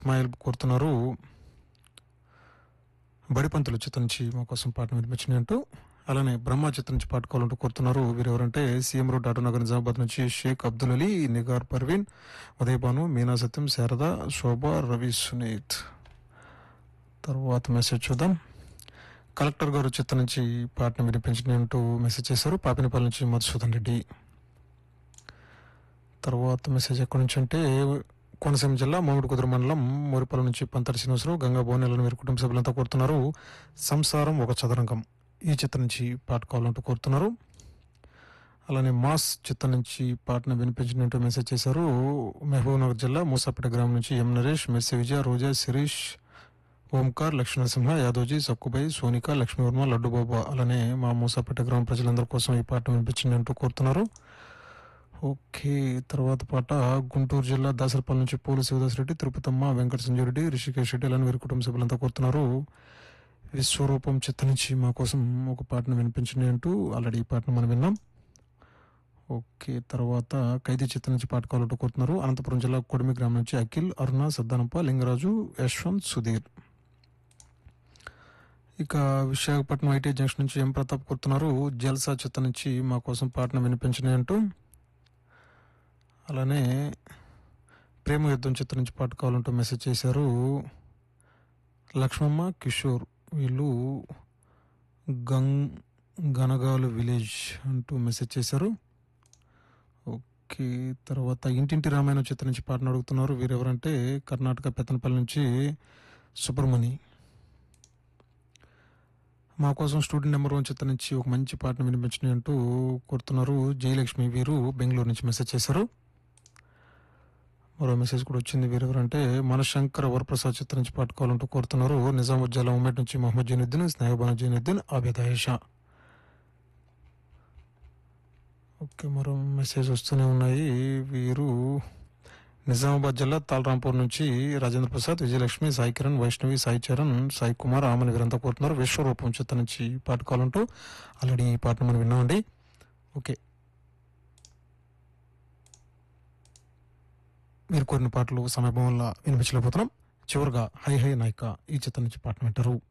ఇస్మాయిల్ కోరుతున్నారు బడిపంతులు చిత్రం నుంచి మా కోసం పాట వినిపించింది అంటూ అలానే బ్రహ్మ చిత్రం నుంచి పాట కావాలంటూ కోరుతున్నారు వీరెవరంటే సీఎం రోడ్ ఆటోనగర్ నిజామాబాద్ నుంచి షేక్ అబ్దుల్ అలీ నిగార్ పర్వీన్ ఉదయభాను మీనా సత్యం శారద శోభ రవి సునీత్ తర్వాత మెసేజ్ చూద్దాం కలెక్టర్ గారు చిత్రం నుంచి పాటను వినిపించింది అంటూ మెసేజ్ చేశారు పాపినపల్లి నుంచి మధుసూదన్ రెడ్డి తర్వాత మెసేజ్ ఎక్కడి నుంచి అంటే కోనసీమ జిల్లా మామిడి కుదురు మండలం మోరిపల్లి నుంచి పంతటి శ్రీనివాసరావు గంగా భువనేలను వీరి కుటుంబ సభ్యులంతా కోరుతున్నారు సంసారం ఒక చదరంగం ఈ చిత్రం నుంచి పాట కావాలంటూ కోరుతున్నారు అలానే మాస్ చిత్రం నుంచి పాటను వినిపించినట్టు మెసేజ్ చేశారు మహబూబ్నగర్ జిల్లా మూసాపేట గ్రామం నుంచి ఎం నరేష్ మెర్సి విజయ రోజా శిరీష్ ఓంకార్ లక్ష్మణసింహ యాదవ్జీ సక్కుబాయి సోనిక లక్ష్మీవర్మ లడ్డుబాబా అలానే మా మూసాపేట గ్రామ ప్రజలందరి కోసం ఈ పాట వినిపించిందంటూ కోరుతున్నారు ఓకే తర్వాత పాట గుంటూరు జిల్లా దాసరపల్లి నుంచి పూలు శివదాస్ రెడ్డి తిరుపతమ్మ వెంకట సంజయ్ రెడ్డి రిషికేష్ రెడ్డి అలానే వీరి కుటుంబ సభ్యులంతా కోరుతున్నారు విశ్వరూపం చిత్త నుంచి మా కోసం ఒక పాటను వినిపించండి అంటూ ఆల్రెడీ ఈ పాటను మనం విన్నాం ఓకే తర్వాత ఖైదీ చిత్రం నుంచి పాట కావాలంటూ కోరుతున్నారు అనంతపురం జిల్లా కొడిమి గ్రామం నుంచి అఖిల్ అరుణ సద్దానప్ప లింగరాజు యశ్వంత్ సుధీర్ ఇక విశాఖపట్నం ఐటీ జంక్షన్ నుంచి ఎం ప్రతాప్ కోరుతున్నారు జల్సా చిత్రం నుంచి మా కోసం పాటను వినిపించండి అంటూ అలానే ప్రేమ యుద్ధం చిత్రం నుంచి పాట కావాలంటూ మెసేజ్ చేశారు లక్ష్మమ్మ కిషోర్ వీళ్ళు గంగ్ గనగాలు విలేజ్ అంటూ మెసేజ్ చేశారు ఓకే తర్వాత ఇంటింటి రామాయణం చిత్రం నుంచి పాటను అడుగుతున్నారు వీరెవరంటే కర్ణాటక పెత్తనపల్లి నుంచి సుబ్రమణి మా కోసం స్టూడెంట్ నెంబర్ వన్ చిత్రం నుంచి ఒక మంచి పాటను వినిపించండి అంటూ కోరుతున్నారు జయలక్ష్మి వీరు బెంగళూరు నుంచి మెసేజ్ చేశారు మరో మెసేజ్ కూడా వచ్చింది వీరెవరంటే మనశంకర వరప్రసాద్ చిత్రం నుంచి పాట కావాలంటూ కోరుతున్నారు నిజాముద్దీన్ జిల్లా ఉమ్మడి నుంచి మొహమ్మద్ జైనుద్దీన్ స్నేహబాను జైనుద్దీన్ ఆబిద్ ఆయేషా ఓకే మరో మెసేజ్ వస్తూనే ఉన్నాయి వీరు నిజామాబాద్ జిల్లా తాల్రాంపూర్ నుంచి రాజేంద్ర ప్రసాద్ విజయలక్ష్మి సాయి కిరణ్ వైష్ణవి సాయి చరణ్ సాయి కుమార్ ఆమెను వీరంతా కోరుతున్నారు విశ్వరూపం చిత్రం నుంచి పాట కావాలంటూ ఆల్రెడీ ఈ పాటను మనం విన్నామండి ఓకే మీరు కోరిన పాటలు సమయం వల్ల వినిపించలేకపోతున్నాం చివరిగా హై హై నాయిక ఈ చిత్రం నుంచి పాటను వింటారు